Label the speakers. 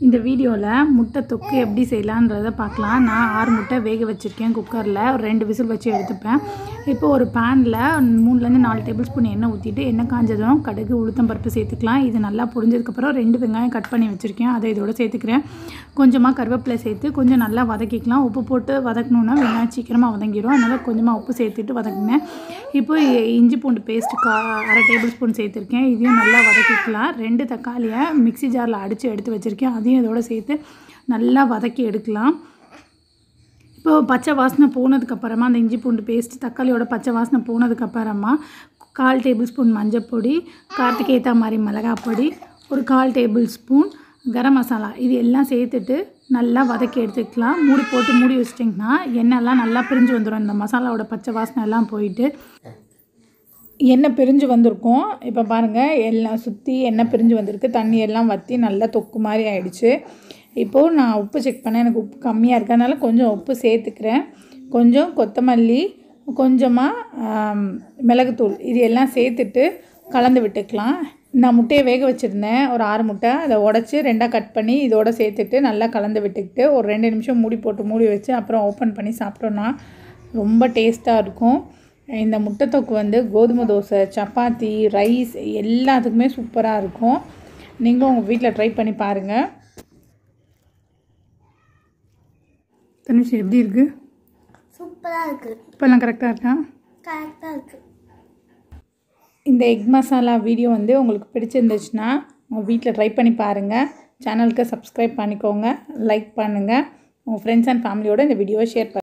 Speaker 1: இந்த வீடியோவில் முட்டை தொக்கு எப்படி செய்யலான்றதை பார்க்கலாம் நான் ஆறு முட்டை வேக வச்சுருக்கேன் குக்கரில் ஒரு ரெண்டு விசில் வச்சு எடுத்துப்பேன் இப்போ ஒரு பேனில் மூணுலேருந்து நாலு டேபிள் ஸ்பூன் எண்ணெய் ஊற்றிட்டு எண்ணெய் காஞ்சதும் கடுகு உளுத்தம் பருப்பு சேர்த்துக்கலாம் இது நல்லா பொரிஞ்சதுக்கப்புறம் ரெண்டு வெங்காயம் கட் பண்ணி வச்சுருக்கேன் அதை இதோட சேர்த்துக்கிறேன் கொஞ்சமாக கருவேப்பிலை சேர்த்து கொஞ்சம் நல்லா வதக்கிக்கலாம் உப்பு போட்டு வதக்கணுன்னா வெங்காயம் சீக்கிரமாக வதங்கிடும் அதனால் கொஞ்சமாக உப்பு சேர்த்துட்டு வதக்கினேன் இப்போ இஞ்சி பூண்டு பேஸ்ட்டு கா அரை டேபிள் ஸ்பூன் சேர்த்துருக்கேன் இதையும் நல்லா வதக்கிக்கலாம் ரெண்டு தக்காளியை மிக்ஸி ஜாரில் அடித்து எடுத்து வச்சுருக்கேன் அதையும் இதோட சேர்த்து நல்லா வதக்கி எடுக்கலாம் இப்போ பச்சை வாசனை போனதுக்கப்புறமா அந்த இஞ்சி பூண்டு பேஸ்ட் தக்காளியோட பச்சை வாசனை போனதுக்கப்புறமா கால் டேபிள் ஸ்பூன் மஞ்சள் பொடி காரத்துக்கு ஏற்ற மாதிரி மிளகாய் பொடி ஒரு கால் டேபிள் ஸ்பூன் கரம் மசாலா இது எல்லாம் சேர்த்துட்டு நல்லா வதக்கி எடுத்துக்கலாம் மூடி போட்டு மூடி வச்சிட்டிங்கன்னா எண்ணெய்லாம் நல்லா பிரிஞ்சு வந்துடும் இந்த மசாலாவோட பச்சை வாசனை எல்லாம் போயிட்டு எண்ணெய் பிரிஞ்சு வந்திருக்கும் இப்போ பாருங்கள் எல்லாம் சுற்றி எண்ணெய் பிரிஞ்சு வந்திருக்கு தண்ணி எல்லாம் வற்றி நல்லா தொக்கு மாதிரி ஆயிடுச்சு இப்போது நான் உப்பு செக் பண்ணேன் எனக்கு உப்பு கம்மியாக இருக்கறனால கொஞ்சம் உப்பு சேர்த்துக்கிறேன் கொஞ்சம் கொத்தமல்லி கொஞ்சமாக மிளகுத்தூள் இது எல்லாம் சேர்த்துட்டு கலந்து விட்டுக்கலாம் நான் முட்டையை வேக வச்சுருந்தேன் ஒரு ஆறு முட்டை அதை உடச்சி ரெண்டாக கட் பண்ணி இதோட சேர்த்துட்டு நல்லா கலந்து விட்டுக்கிட்டு ஒரு ரெண்டு நிமிஷம் மூடி போட்டு மூடி வச்சு அப்புறம் ஓப்பன் பண்ணி சாப்பிட்டோன்னா ரொம்ப டேஸ்ட்டாக இருக்கும் இந்த முட்டை தொக்கு வந்து கோதுமை தோசை சப்பாத்தி ரைஸ் எல்லாத்துக்குமே சூப்பராக இருக்கும் நீங்களும் உங்கள் வீட்டில் ட்ரை பண்ணி பாருங்கள் தனுஷ் எப்படி இருக்குது
Speaker 2: சூப்பராக இருக்குது
Speaker 1: இப்போல்லாம் கரெக்டாக இருக்கா
Speaker 2: கரெக்டாக இருக்குது
Speaker 1: இந்த எக் மசாலா வீடியோ வந்து உங்களுக்கு பிடிச்சிருந்துச்சுன்னா உங்கள் வீட்டில் ட்ரை பண்ணி பாருங்கள் சேனலுக்கு சப்ஸ்கிரைப் பண்ணிக்கோங்க லைக் பண்ணுங்கள் உங்கள் ஃப்ரெண்ட்ஸ் அண்ட் ஃபேமிலியோட இந்த வீடியோவை ஷேர் பண்ணுங்கள்